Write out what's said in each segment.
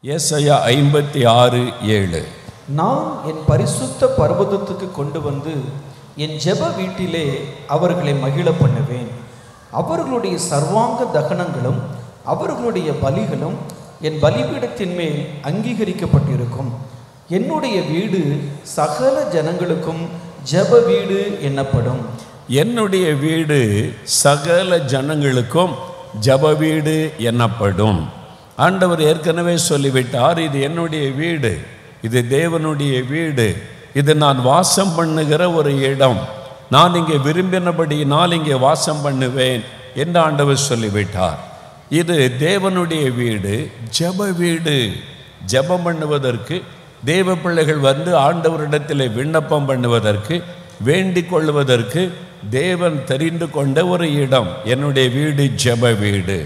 ஏசாயா ஐம்பத்தி ஆறு ஏழு நான் என் பரிசுத்த பர்வதத்துக்கு கொண்டு வந்து என் ஜெப வீட்டிலே அவர்களை மகிழ பண்ணுவேன் அவர்களுடைய சர்வாங்க தகனங்களும் அவர்களுடைய பலிகளும் என் பலிபீடத்தின் மேல் அங்கீகரிக்கப்பட்டிருக்கும் என்னுடைய வீடு சகல ஜனங்களுக்கும் ஜெப வீடு என்னப்படும் என்னுடைய வீடு சகல ஜனங்களுக்கும் ஜப வீடு எனப்படும் ஆண்டவர் ஏற்கனவே சொல்லிவிட்டார் இது என்னுடைய வீடு இது தேவனுடைய வீடு இது நான் வாசம் பண்ணுகிற ஒரு இடம் நான் இங்கே விரும்பினபடியினால் இங்கே வாசம் பண்ணுவேன் என்று ஆண்டவர் சொல்லிவிட்டார் இது தேவனுடைய வீடு ஜெப வீடு ஜெபம் பண்ணுவதற்கு தேவ பிள்ளைகள் வந்து ஆண்டவரிடத்தில் விண்ணப்பம் பண்ணுவதற்கு வேண்டிக் கொள்வதற்கு தேவன் தெரிந்து கொண்ட ஒரு இடம் என்னுடைய வீடு ஜெப வீடு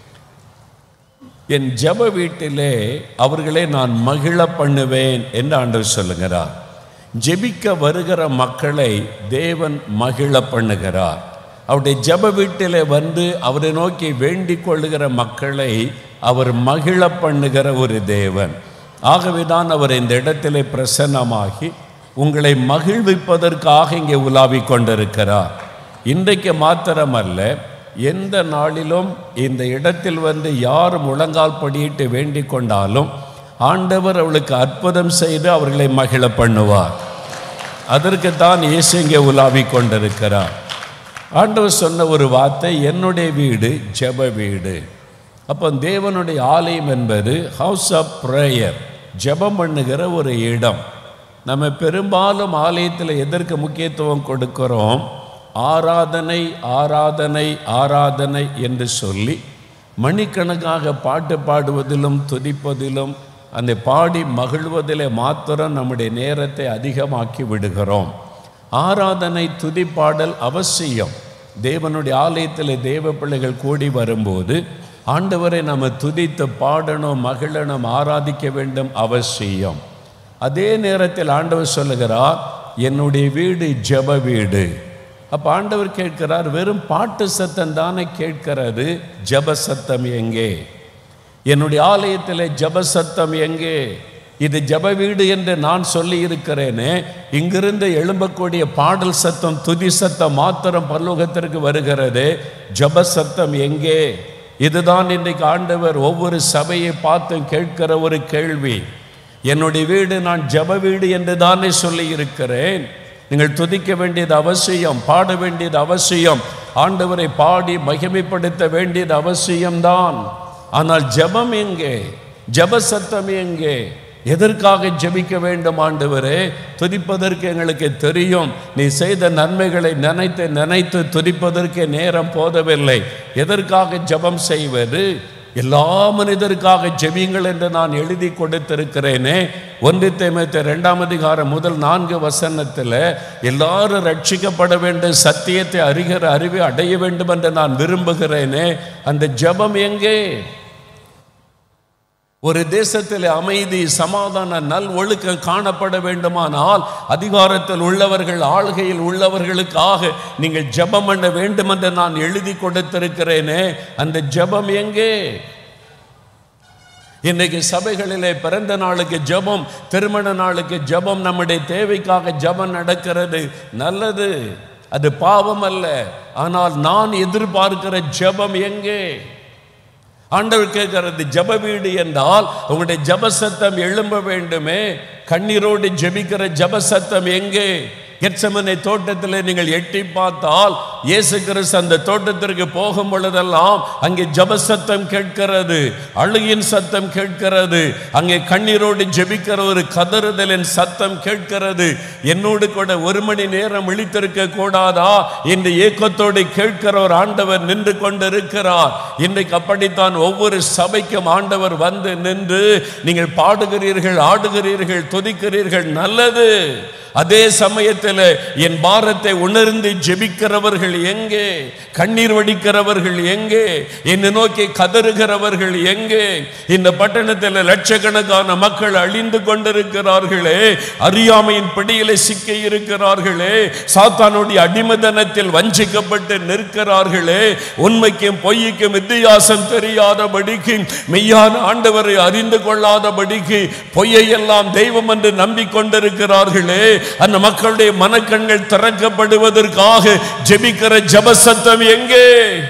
என் ஜெப வீட்டிலே அவர்களை நான் மகிழ பண்ணுவேன் என்று ஆண்டவர் சொல்லுகிறார் ஜெபிக்க வருகிற மக்களை தேவன் மகிழ பண்ணுகிறார் அவருடைய ஜெப வீட்டிலே வந்து அவரை நோக்கி வேண்டிக் கொள்ளுகிற மக்களை அவர் மகிழ பண்ணுகிற ஒரு தேவன் ஆகவே தான் அவர் இந்த இடத்திலே பிரசன்னமாகி உங்களை மகிழ்விப்பதற்காக இங்கே உலாவிக் கொண்டிருக்கிறார் இன்றைக்கு மாத்திரமல்ல எந்த நாளிலும் இந்த இடத்தில் வந்து யார் முழங்கால் படியிட்டு வேண்டிக் கொண்டாலும் ஆண்டவர் அவளுக்கு அற்புதம் செய்து அவர்களை மகிழ பண்ணுவார் அதற்குத்தான் இயேசு இங்கே உலாவிக் கொண்டிருக்கிறார் ஆண்டவர் சொன்ன ஒரு வார்த்தை என்னுடைய வீடு ஜெப வீடு அப்போ தேவனுடைய ஆலயம் என்பது ஹவுஸ் ஆஃப் ப்ரேயர் ஜெபம் பண்ணுகிற ஒரு இடம் நம்ம பெரும்பாலும் ஆலயத்தில் எதற்கு முக்கியத்துவம் கொடுக்கிறோம் ஆராதனை ஆராதனை ஆராதனை என்று சொல்லி மணிக்கணக்காக பாட்டு பாடுவதிலும் துதிப்பதிலும் அந்த பாடி மகிழ்வதிலே மாத்திரம் நம்முடைய நேரத்தை அதிகமாக்கி விடுகிறோம் ஆராதனை துதிப்பாடல் அவசியம் தேவனுடைய ஆலயத்தில் தேவ பிள்ளைகள் கூடி வரும்போது ஆண்டவரை நம்ம துதித்து பாடணும் மகிழணும் ஆராதிக்க வேண்டும் அவசியம் அதே நேரத்தில் ஆண்டவர் சொல்லுகிறார் என்னுடைய வீடு ஜெப வீடு அப்போ ஆண்டவர் கேட்கிறார் வெறும் பாட்டு சத்தம் தானே கேட்கிறது ஜப சத்தம் எங்கே என்னுடைய ஆலயத்தில் ஜப சத்தம் எங்கே இது ஜப வீடு என்று நான் சொல்லி இருக்கிறேனே இங்கிருந்து எழும்பக்கூடிய பாடல் சத்தம் துதி சத்தம் மாத்திரம் பரலோகத்திற்கு வருகிறது ஜப சத்தம் எங்கே இதுதான் இன்றைக்கு ஆண்டவர் ஒவ்வொரு சபையை பார்த்து கேட்கிற ஒரு கேள்வி என்னுடைய வீடு நான் ஜப வீடு என்று தானே சொல்லி இருக்கிறேன் நீங்கள் துதிக்க வேண்டியது அவசியம் பாட வேண்டியது அவசியம் ஆண்டவரை பாடி மகிமைப்படுத்த வேண்டியது அவசியம்தான் ஆனால் ஜெபம் எங்கே ஜெப சத்தம் எங்கே எதற்காக ஜெபிக்க வேண்டும் ஆண்டவரே துதிப்பதற்கு எங்களுக்கு தெரியும் நீ செய்த நன்மைகளை நினைத்து நினைத்து துதிப்பதற்கு நேரம் போதவில்லை எதற்காக ஜெபம் செய்வது எல்லா மனிதருக்காக ஜெபியுங்கள் என்று நான் எழுதி கொடுத்திருக்கிறேனே ஒன்று தேமத்தை ரெண்டாம் அதிகாரம் முதல் நான்கு வசனத்தில் எல்லாரும் ரட்சிக்கப்பட வேண்டும் சத்தியத்தை அறிகிற அறிவை அடைய வேண்டும் என்று நான் விரும்புகிறேனே அந்த ஜெபம் எங்கே ஒரு தேசத்தில் அமைதி சமாதான நல் ஒழுக்கம் காணப்பட வேண்டுமானால் அதிகாரத்தில் உள்ளவர்கள் ஆள்கையில் உள்ளவர்களுக்காக நீங்கள் ஜெபம் பண்ண வேண்டும் என்று நான் எழுதி கொடுத்திருக்கிறேனே அந்த ஜெபம் எங்கே இன்னைக்கு சபைகளிலே பிறந்த நாளுக்கு ஜெபம் திருமண நாளுக்கு ஜெபம் நம்முடைய தேவைக்காக ஜெபம் நடக்கிறது நல்லது அது பாவம் அல்ல ஆனால் நான் எதிர்பார்க்கிற ஜெபம் எங்கே ஆண்டவர் கேட்கிறது ஜப வீடு என்றால் உங்களுடைய ஜப சத்தம் எழும்ப வேண்டுமே கண்ணீரோடு ஜெபிக்கிற ஜப சத்தம் எங்கே கெட்சமனை தோட்டத்தில் நீங்கள் எட்டி பார்த்தால் இயேசு கிறிஸ்து அந்த தோட்டத்திற்கு போகும் பொழுதெல்லாம் அங்கே ஜப சத்தம் கேட்கிறது அழுகின் சத்தம் கேட்கிறது அங்கே கண்ணீரோடு ஜெபிக்கிற ஒரு கதறுதலின் சத்தம் கேட்கிறது என்னோடு கூட ஒரு மணி நேரம் இழித்திருக்க கூடாதா என்று ஏக்கத்தோடு கேட்கிற ஒரு ஆண்டவர் நின்று கொண்டிருக்கிறார் இன்றைக்கு அப்படித்தான் ஒவ்வொரு சபைக்கும் ஆண்டவர் வந்து நின்று நீங்கள் பாடுகிறீர்கள் ஆடுகிறீர்கள் துதிக்கிறீர்கள் நல்லது அதே சமயத்தில் என் பாரத்தை உணர்ந்து ஜெபிக்கிறவர்கள் எங்கே கண்ணீர் வடிக்கிறவர்கள் எங்கே என்னை நோக்கி கதறுகிறவர்கள் எங்கே இந்த பட்டணத்தில் லட்சக்கணக்கான மக்கள் அழிந்து கொண்டிருக்கிறார்களே அறியாமையின் பிடியிலே சிக்கி இருக்கிறார்களே சாத்தானுடைய அடிமதனத்தில் வஞ்சிக்கப்பட்டு நிற்கிறார்களே உண்மைக்கும் பொய்க்கும் வித்தியாசம் தெரியாதபடிக்கு மெய்யான ஆண்டவரை அறிந்து கொள்ளாதபடிக்கு பொய்யை எல்லாம் தெய்வம் என்று நம்பிக்கொண்டிருக்கிறார்களே அந்த மக்களுடைய மனக்கண்கள் திறக்கப்படுவதற்காக ஜெபிக்கிற ஜப சத்தம் எங்கே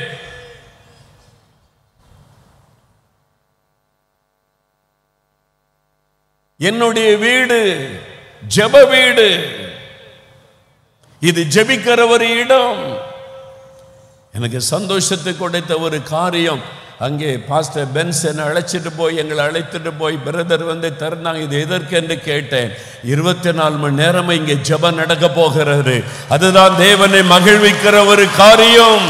என்னுடைய வீடு ஜெப வீடு இது ஜெபிக்கிற ஒரு இடம் எனக்கு சந்தோஷத்தை கொடுத்த ஒரு காரியம் அங்கே பாஸ்டர் பென்ஸ் என்னை அழைச்சிட்டு போய் எங்களை அழைத்துட்டு போய் பிரதர் வந்து திறந்தாங்க இது எதற்கு என்று கேட்டேன் இருபத்தி நாலு மணி நேரம் இங்கே ஜெபம் நடக்க போகிறது அதுதான் தேவனை மகிழ்விக்கிற ஒரு காரியம்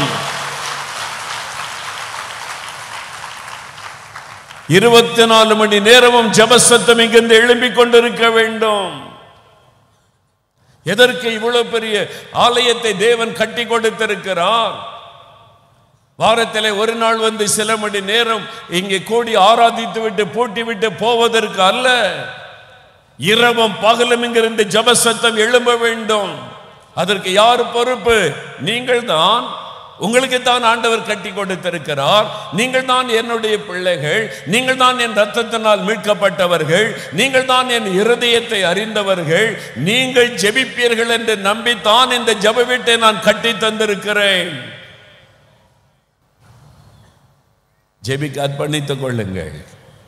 இருபத்தி நாலு மணி நேரமும் ஜபசத்தம் இங்கிருந்து எழும்பிக் கொண்டிருக்க வேண்டும் எதற்கு இவ்வளவு பெரிய ஆலயத்தை தேவன் கட்டி கொடுத்திருக்கிறார் வாரத்திலே ஒரு நாள் வந்து சில மணி நேரம் இங்கே கூடி ஆராதித்து விட்டு பூட்டி விட்டு போவதற்கு அல்ல இரவும் பகலும் இங்கிருந்து ஜபசத்தம் எழும்ப வேண்டும் அதற்கு யார் பொறுப்பு நீங்கள் தான் உங்களுக்கு தான் ஆண்டவர் கட்டி கொடுத்திருக்கிறார் நீங்கள் தான் என்னுடைய பிள்ளைகள் நீங்கள் தான் என் ரத்தத்தினால் மீட்கப்பட்டவர்கள் நீங்கள் தான் என் இருதயத்தை அறிந்தவர்கள் நீங்கள் ஜெபிப்பீர்கள் என்று நம்பித்தான் இந்த ஜெப வீட்டை நான் கட்டி தந்திருக்கிறேன் ஜெபிக்க அர்ப்பணித்துக் கொள்ளுங்கள்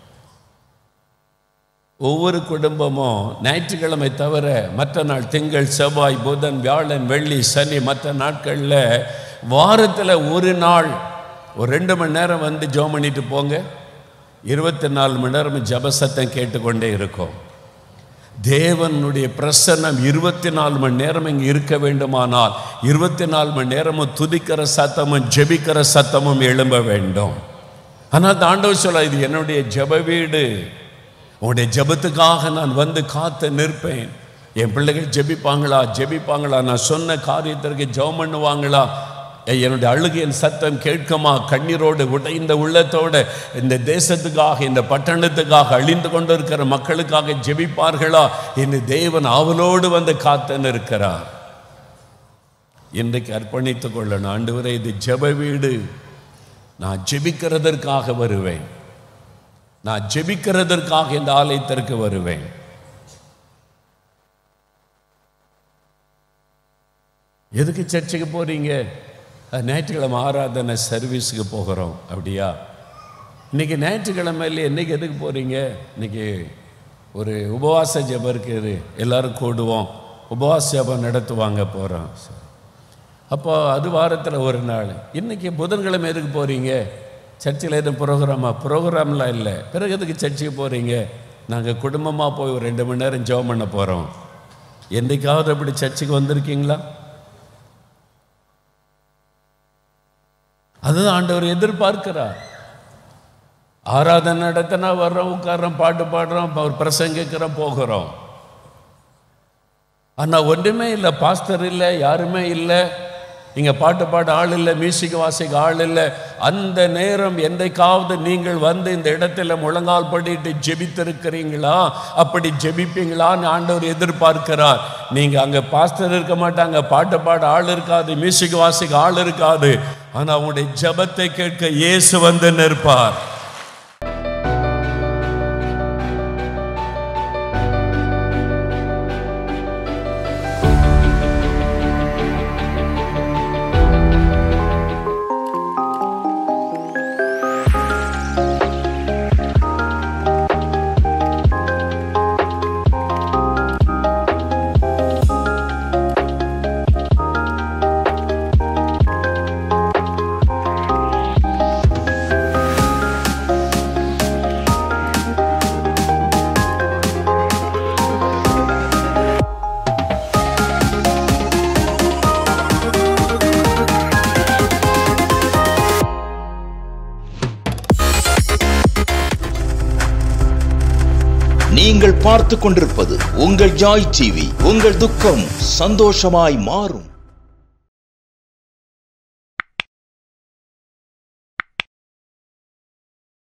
ஒவ்வொரு குடும்பமும் ஞாயிற்றுக்கிழமை தவிர மற்ற நாள் திங்கள் செவ்வாய் புதன் வியாழன் வெள்ளி சனி மற்ற நாட்களில் வாரத்தில் ஒரு நாள் ஒரு ரெண்டு மணி நேரம் வந்து ஜோம் பண்ணிட்டு போங்க இருபத்தி நாலு மணி நேரம் ஜபசத்தம் கேட்டுக்கொண்டே இருக்கும் தேவனுடைய பிரசன்னம் இருபத்தி நாலு மணி நேரம் இங்கே இருக்க வேண்டுமானால் இருபத்தி நாலு மணி நேரமும் துதிக்கிற சத்தமும் ஜெபிக்கிற சத்தமும் எழும்ப வேண்டும் ஆனால் ஆண்டவர் சொல்ல இது என்னுடைய ஜெப வீடு உன்னுடைய ஜெபத்துக்காக நான் வந்து காத்து நிற்பேன் என் பிள்ளைகள் ஜெபிப்பாங்களா ஜெபிப்பாங்களா நான் சொன்ன காரியத்திற்கு ஜெபம் பண்ணுவாங்களா ஏய், என்னுடைய அழுகையின் சத்தம் கேட்குமா கண்ணீரோடு உடைந்த உள்ளத்தோடு இந்த தேசத்துக்காக இந்த பட்டணத்துக்காக அழிந்து கொண்டிருக்கிற மக்களுக்காக ஜெபிப்பார்களா என்று தேவன் அவளோடு வந்து காத்து நிற்கிறார் இன்றைக்கு அர்ப்பணித்துக் கொள்ளணும் ஆண்டவரே இது ஜெப வீடு நான் ஜெபிக்கிறதற்காக வருவேன் நான் ஜெபிக்கிறதற்காக இந்த ஆலயத்திற்கு வருவேன் எதுக்கு சர்ச்சுக்கு போறீங்க அஹ், ஞாயிற்றுக்கிழமை ஆராதனை சர்வீஸுக்கு போகிறோம் அப்படியா இன்னைக்கு ஞாயிற்றுக்கிழமையில என்னைக்கு எதுக்கு போறீங்க இன்னைக்கு ஒரு உபவாச ஜெபம் இருக்குது எல்லாரும் கூடுவோம் உபவாச ஜெபம் நடத்துவாங்க போகிறோம் அப்போ அது வாரத்தில் ஒரு நாள் இன்னைக்கு புதன்கிழமை எதுக்கு போகிறீங்க சர்ச்சில் எதுவும் ப்ரோக்ராமா ப்ரோக்ராம்லாம் இல்லை பிறகு எதுக்கு சர்ச்சுக்கு போகிறீங்க நாங்கள் குடும்பமாக போய் ஒரு ரெண்டு மணி நேரம் ஜெபம் பண்ண போகிறோம் என்றைக்காவது அப்படி சர்ச்சுக்கு வந்திருக்கீங்களா அதுதான் ஆண்டவர் எதிர்பார்க்கிறார் ஆராதனை நடத்தினா வர்றோம் உட்கார்றோம் பாட்டு பாடுறோம் அவர் பிரசங்கிக்கிறோம் போகிறோம் ஆனால் ஒன்றுமே இல்லை பாஸ்டர் இல்லை யாருமே இல்லை இங்கே பாட்டு பாட ஆள் இல்லை மியூசிக் வாசிக்க ஆள் இல்லை அந்த நேரம் என்றைக்காவது நீங்கள் வந்து இந்த இடத்துல முழங்கால் படிட்டு ஜெபித்திருக்கிறீங்களா அப்படி ஜெபிப்பீங்களான்னு ஆண்டவர் எதிர்பார்க்கிறார் நீங்கள் அங்கே பாஸ்டர் இருக்க மாட்டாங்க பாட்டு பாட ஆள் இருக்காது மியூசிக் வாசிக்க ஆள் இருக்காது ஆனால் அவங்களுடைய ஜெபத்தை கேட்க இயேசு வந்து நிற்பார் நீங்கள் பார்த்து கொண்டிருப்பது உங்கள் ஜாய் டிவி உங்கள் துக்கம் சந்தோஷமாய் மாறும்